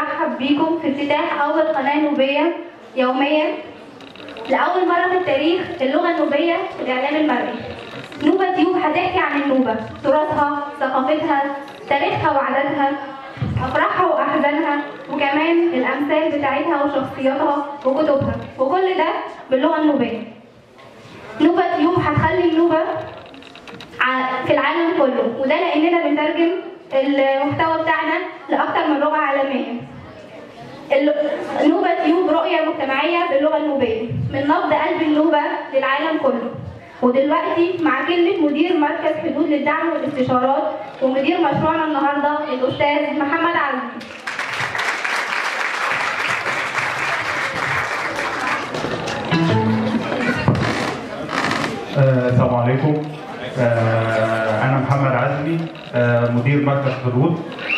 بيرحب بيكم في افتتاح أول قناة نوبية يوميا لأول مرة في التاريخ اللغة النوبية في الإعلام المرئي. نوبة تيوب هتحكي عن النوبة، تراثها، ثقافتها، تاريخها وعاداتها، أفراحها وأحزانها، وكمان الأمثال بتاعتها وشخصياتها وكتبها، وكل ده باللغة النوبية. نوبة تيوب هتخلي النوبة ع- في العالم كله، وده لأننا بنترجم المحتوى بتاعنا لأكتر من لغة عالمية. ال- نوبة تيوب رؤية مجتمعية باللغة النوبية من نبض قلب النوبة للعالم كله ودلوقتي مع كلمة مدير مركز حدود للدعم والاستشارات ومدير مشروعنا النهاردة الأستاذ محمد عزمي آه، السلام عليكم آه، أنا محمد عزمي آه، مدير مركز حدود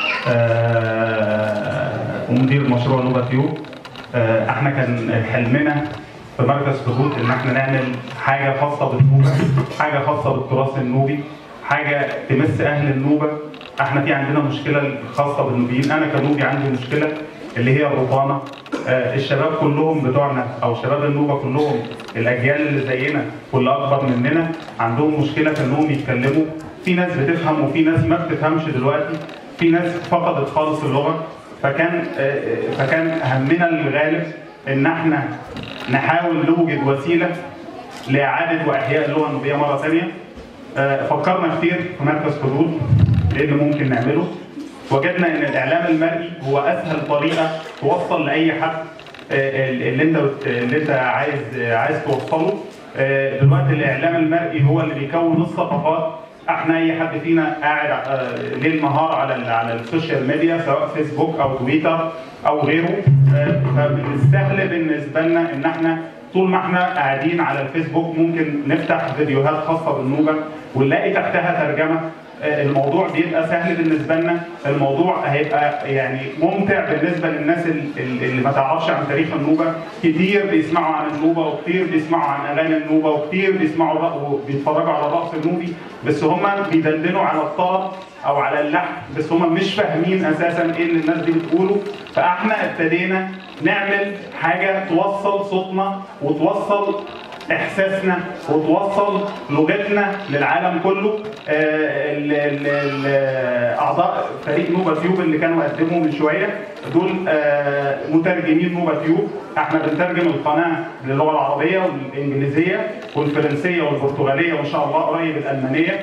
آه، ومدير مشروع نوبة تيوب آه، احنا كان حلمنا في مركز حدود ان احنا نعمل حاجة خاصة بالنوبة حاجة خاصة بالتراث النوبي حاجة تمس أهل النوبة احنا في عندنا مشكلة خاصة بالنوبيين أنا كنوبي عندي مشكلة اللي هي الرطانة آه، الشباب كلهم بتوعنا او شباب النوبه كلهم الاجيال اللي زينا واللي اكبر مننا عندهم مشكله في انهم يتكلموا في ناس بتفهم وفي ناس ما بتفهمش دلوقتي في ناس فقدت خالص اللغه فكان آه، آه، فكان همنا الغالب ان احنا نحاول نوجد وسيله لاعاده واحياء اللغه النوبيه مره ثانيه آه، فكرنا كتير في مركز حدود ايه اللي ممكن نعمله وجدنا ان الاعلام المرئي هو اسهل طريقه توصل لاي حد آه، اللي انت بت- اللي انت عايز آه، عايز توصله آه، دلوقتي الاعلام المرئي هو اللي بيكون الثقافات احنا اي حد فينا قاعد آه، ليل نهار على ال- على السوشيال ميديا سواء فيسبوك او تويتر او غيره آه، فمن السهل بالنسبه لنا ان احنا طول ما احنا قاعدين على الفيسبوك ممكن نفتح فيديوهات خاصه بالنوبه ونلاقي تحتها ترجمه آه، الموضوع بيبقى سهل بالنسبه لنا الموضوع هيبقى يعني ممتع بالنسبه للناس ال- ال- اللي ما تعرفش عن تاريخ النوبه كتير بيسمعوا عن النوبه وكتير بيسمعوا عن اغاني النوبه وكتير بيسمعوا الرق- وبيتفرجوا على الرقص النوبي بس هم بيدندنوا على الطرب او على اللحن بس هم مش فاهمين اساسا ايه اللي الناس دي بتقوله فاحنا ابتدينا نعمل حاجه توصل صوتنا وتوصل احساسنا وتوصل لغتنا للعالم كله آه، ال- ال- ال- اعضاء فريق نوبا تيوب اللي كانوا قدموا من شويه دول آه، مترجمين نوبا تيوب احنا بنترجم القناه للغه العربيه والانجليزيه والفرنسيه والبرتغاليه وان شاء الله قريب الالمانيه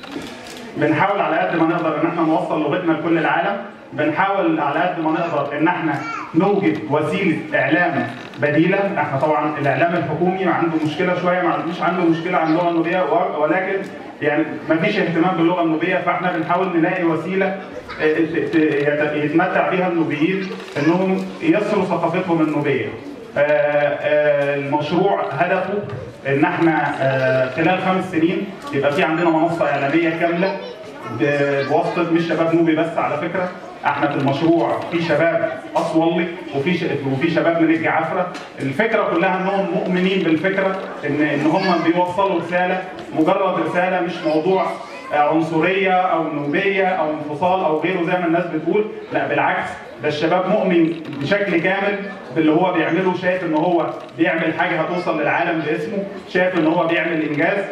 بنحاول على قد ما نقدر ان احنا نوصل لغتنا لكل العالم بنحاول على قد ما نقدر ان احنا نوجد وسيله اعلام بديله احنا طبعا الاعلام الحكومي عنده مشكله شويه ما عندوش عنده مشكله عن اللغه النوبيه و- ولكن يعني ما فيش اهتمام باللغه النوبيه فاحنا بنحاول نلاقي وسيله اه، ت- ت- يت- يتمتع بها النوبيين انهم يصلوا ثقافتهم النوبيه آه، آه، المشروع هدفه ان احنا آه، خلال خمس سنين يبقى في عندنا منصه اعلاميه كامله ب- بواسطه مش شباب نوبي بس على فكره احنا في المشروع في شباب اصولي وفي ش... وفي شباب من الجعافره الفكره كلها انهم مؤمنين بالفكره ان ان هم بيوصلوا رساله مجرد رساله مش موضوع عنصريه او نوبيه او انفصال او غيره زي ما الناس بتقول لا بالعكس ده الشباب مؤمن بشكل كامل باللي هو بيعمله شايف ان هو بيعمل حاجه هتوصل للعالم باسمه شايف ان هو بيعمل انجاز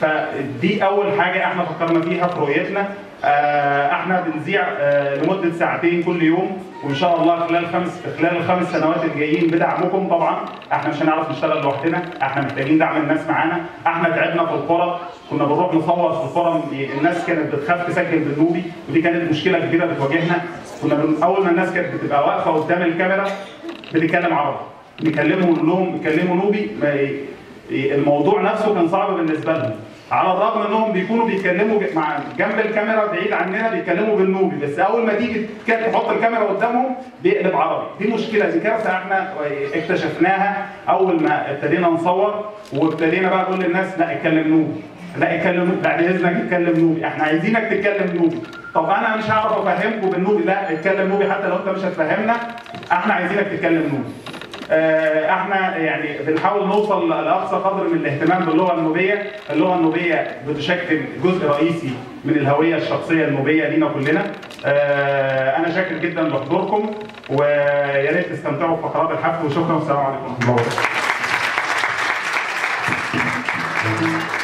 فدي اول حاجه احنا فكرنا فيها في رؤيتنا آه، احنا بنذيع آه، لمده ساعتين كل يوم وان شاء الله خلال خمس خلال الخمس سنوات الجايين بدعمكم طبعا احنا مش هنعرف نشتغل لوحدنا احنا محتاجين دعم الناس معانا احنا تعبنا في القرى كنا بنروح نصور في القرى الناس كانت بتخاف تسجل بالنوبي ودي كانت مشكله كبيره بتواجهنا كنا بن- اول ما الناس كانت بتبقى واقفه قدام الكاميرا بتتكلم عربي نكلمهم نقول لهم اتكلموا نوبي ما ي- ي- الموضوع نفسه كان صعب بالنسبه لهم على الرغم انهم بيكونوا بيتكلموا ج- مع جنب الكاميرا بعيد عننا بيتكلموا بالنوبي بس اول ما تيجي تك- تحط الكاميرا قدامهم بيقلب عربي دي مشكله دي كارثه احنا اكتشفناها اول ما ابتدينا نصور وابتدينا بقى نقول للناس لا اتكلم نوبي لا اتكلم نوبي بعد اذنك اتكلم نوبي احنا عايزينك تتكلم نوبي طب انا مش هعرف افهمكم بالنوبي لا اتكلم نوبي حتى لو انت مش هتفهمنا احنا عايزينك تتكلم نوبي آه، احنا يعني بنحاول نوصل لاقصى قدر من الاهتمام باللغه النوبيه، اللغه النوبيه بتشكل جزء رئيسي من الهويه الشخصيه النوبيه لينا كلنا، آه، انا شاكر جدا لحضوركم ويا ريت تستمتعوا بفقرات الحفل وشكرا والسلام عليكم ورحمه الله وبركاته